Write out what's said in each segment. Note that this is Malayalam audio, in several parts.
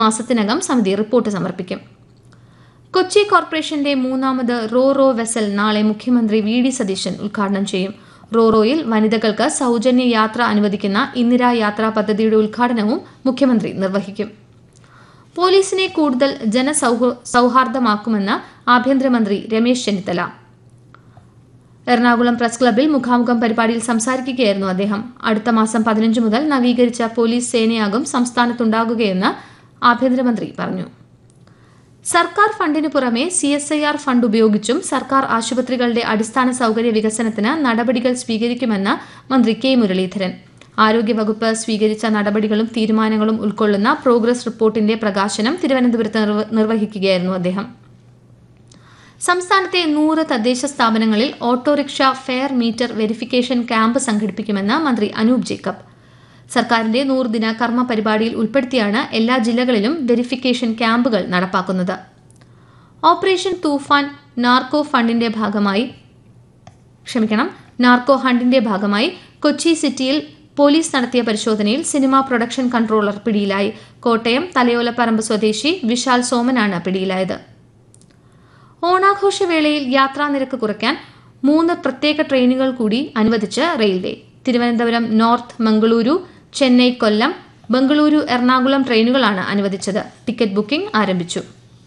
മാസത്തിനകം സമിതി റിപ്പോർട്ട് സമർപ്പിക്കും കൊച്ചി കോർപ്പറേഷന്റെ മൂന്നാമത് റോ റോ വെസൽ നാളെ മുഖ്യമന്ത്രി വി ഡി സതീശൻ ഉദ്ഘാടനം ചെയ്യും റോറോയിൽ വനിതകൾക്ക് സൗജന്യ യാത്ര അനുവദിക്കുന്ന ഇന്ദിരാ യാത്രാ പദ്ധതിയുടെ ഉദ്ഘാടനവും മുഖ്യമന്ത്രി നിർവഹിക്കും പോലീസിനെ കൂടുതൽ ജനസൗഹ സൗഹാർദ്ദമാക്കുമെന്ന് ആഭ്യന്തരമന്ത്രി രമേശ് ചെന്നിത്തല എറണാകുളം പ്രസ് ക്ലബ്ബിൽ മുഖാമുഖം പരിപാടിയിൽ സംസാരിക്കുകയായിരുന്നു അദ്ദേഹം അടുത്ത മാസം പതിനഞ്ച് മുതൽ നവീകരിച്ച പോലീസ് സേനയാകും സംസ്ഥാനത്തുണ്ടാകുകയെന്ന് ആഭ്യന്തരമന്ത്രി പറഞ്ഞു സർക്കാർ ഫണ്ടിനു പുറമെ C S I R fund ഉപയോഗിച്ചും സർക്കാർ ആശുപത്രികളുടെ അടിസ്ഥാന സൗകര്യ വികസനത്തിന് നടപടികൾ സ്വീകരിക്കുമെന്ന് മന്ത്രി കെ മുരളീധരൻ ആരോഗ്യവകുപ്പ് സ്വീകരിച്ച നടപടികളും തീരുമാനങ്ങളും ഉൾക്കൊള്ളുന്ന പ്രോഗ്രസ് റിപ്പോർട്ടിന്റെ പ്രകാശനം തിരുവനന്തപുരത്ത് നിർവ- നിർവഹിക്കുകയായിരുന്നു അദ്ദേഹം സംസ്ഥാനത്തെ നൂറ് തദ്ദേശ സ്ഥാപനങ്ങളിൽ autorickshaw fare meter verification camp സംഘടിപ്പിക്കുമെന്ന് മന്ത്രി അനൂപ് ജേക്കബ് സർക്കാരിന്റെ നൂറുദിന കർമ്മ പരിപാടിയിൽ ഉൾപ്പെടുത്തിയാണ് എല്ലാ ജില്ലകളിലും വെരിഫിക്കേഷൻ ക്യാമ്പുകൾ നടപ്പാക്കുന്നത് ഓപ്പറേഷൻ തൂഫാൻ നാർക്കോ ഫണ്ടിന്റെ ഭാഗമായി ക്ഷമിക്കണം നാർക്കോ ഹണ്ടിന്റെ ഭാഗമായി കൊച്ചി സിറ്റിയിൽ പോലീസ് നടത്തിയ പരിശോധനയിൽ സിനിമാ പ്രൊഡക്ഷൻ കൺട്രോളർ പിടിയിലായി കോട്ടയം തലയോലപ്പറമ്പ് സ്വദേശി വിശാൽ സോമനാണ് പിടിയിലായത് ഓണാഘോഷവേളയിൽ യാത്രാനിരക്ക് കുറയ്ക്കാൻ മൂന്ന് പ്രത്യേക ട്രെയിനുകൾ കൂടി അനുവദിച്ച് റെയിൽവേ തിരുവനന്തപുരം നോർത്ത് മംഗളൂരു ചെന്നൈ കൊല്ലം ബംഗളൂരു എറണാകുളം ട്രെയിനുകളാണ് അനുവദിച്ചത് ടിക്കറ്റ് ബുക്കിംഗ് ആരംഭിച്ചു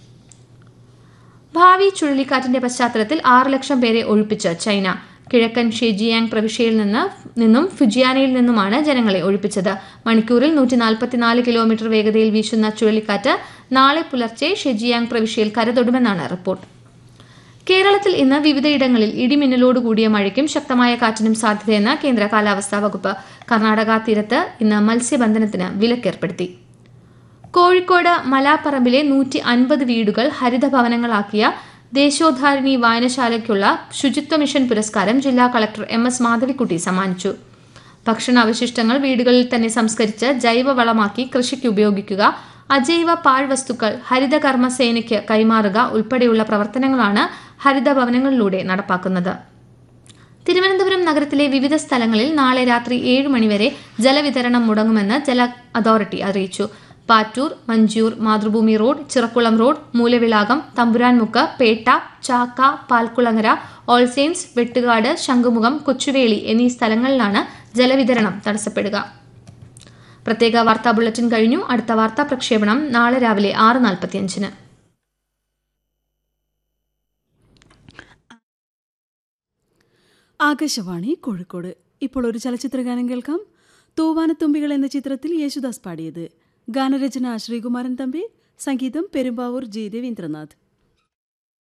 ഭാവി ചുഴലിക്കാറ്റിന്റെ പശ്ചാത്തലത്തിൽ ആറ് ലക്ഷം പേരെ ഒഴിപ്പിച്ച് ചൈന കിഴക്കൻ ഷെജിയാങ് പ്രവിശ്യയിൽ നിന്ന് നിന്നും ഫുജിയാനയിൽ നിന്നുമാണ് ജനങ്ങളെ ഒഴിപ്പിച്ചത് മണിക്കൂറിൽ നൂറ്റി നാൽപ്പത്തിനാല് കിലോമീറ്റർ വേഗതയിൽ വീശുന്ന ചുഴലിക്കാറ്റ് നാളെ പുലർച്ചെ ഷെജിയാങ് പ്രവിശ്യയിൽ കരതൊടുമെന്നാണ് റിപ്പോർട്ട് കേരളത്തിൽ ഇന്ന് വിവിധയിടങ്ങളിൽ ഇടിമിന്നലോട് കൂടിയ മഴയ്ക്കും ശക്തമായ കാറ്റിനും സാധ്യതയെന്ന് കേന്ദ്ര കാലാവസ്ഥാ വകുപ്പ് കർണാടക തീരത്ത് ഇന്ന് മത്സ്യബന്ധനത്തിന് വിലക്കേർപ്പെടുത്തി കോഴിക്കോട് മലാപ്പറമ്പിലെ നൂറ്റി അൻപത് വീടുകൾ ഹരിതഭവനങ്ങളാക്കിയ ദേശോദ്ധാരിണി വായനശാലയ്ക്കുള്ള ശുചിത്വ മിഷൻ പുരസ്കാരം ജില്ലാ കളക്ടർ എം എസ് മാധവിക്കുട്ടി സമ്മാനിച്ചു ഭക്ഷണാവശിഷ്ടങ്ങൾ വീടുകളിൽ തന്നെ സംസ്കരിച്ച് ജൈവവളമാക്കി കൃഷിക്ക് ഉപയോഗിക്കുക അജൈവ പാഴ്വസ്തുക്കൾ ഹരിതകർമ്മ സേനയ്ക്ക് കൈമാറുക ഉൾപ്പെടെയുള്ള പ്രവർത്തനങ്ങളാണ് ഹരിതഭവനങ്ങളിലൂടെ നടപ്പാക്കുന്നത് തിരുവനന്തപുരം നഗരത്തിലെ വിവിധ സ്ഥലങ്ങളിൽ നാളെ രാത്രി ഏഴ് മണിവരെ ജലവിതരണം മുടങ്ങുമെന്ന് ജല അതോറിറ്റി അറിയിച്ചു Pattoor Manjur Mathrubhumi road Chirakkulam road Moolavilakam Thampuranmukku Pettah Chakka Palkulangara all saints Vettukad Shankhumukham Kochuveli എന്നീ സ്ഥലങ്ങളിലാണ് ജലവിതരണം തടസ്സപ്പെടുക പ്രത്യേക വാർത്താ ബുള്ളറ്റിൻ കഴിഞ്ഞു അടുത്ത വാർത്താ പ്രക്ഷേപണം നാളെ രാവിലെ ആറ് നാൽപ്പത്തിയഞ്ചിന് ആകാശവാണി കോഴിക്കോട് ഇപ്പോൾ ഒരു ചലച്ചിത്ര ഗാനം കേൾക്കാം തൂവാനത്തുമ്പികൾ എന്ന ചിത്രത്തിൽ യേശുദാസ് പാടിയത് ഗാനരചന ശ്രീകുമാരൻ തമ്പി സംഗീതം പെരുമ്പാവൂർ ജി രവീന്ദ്രനാഥ്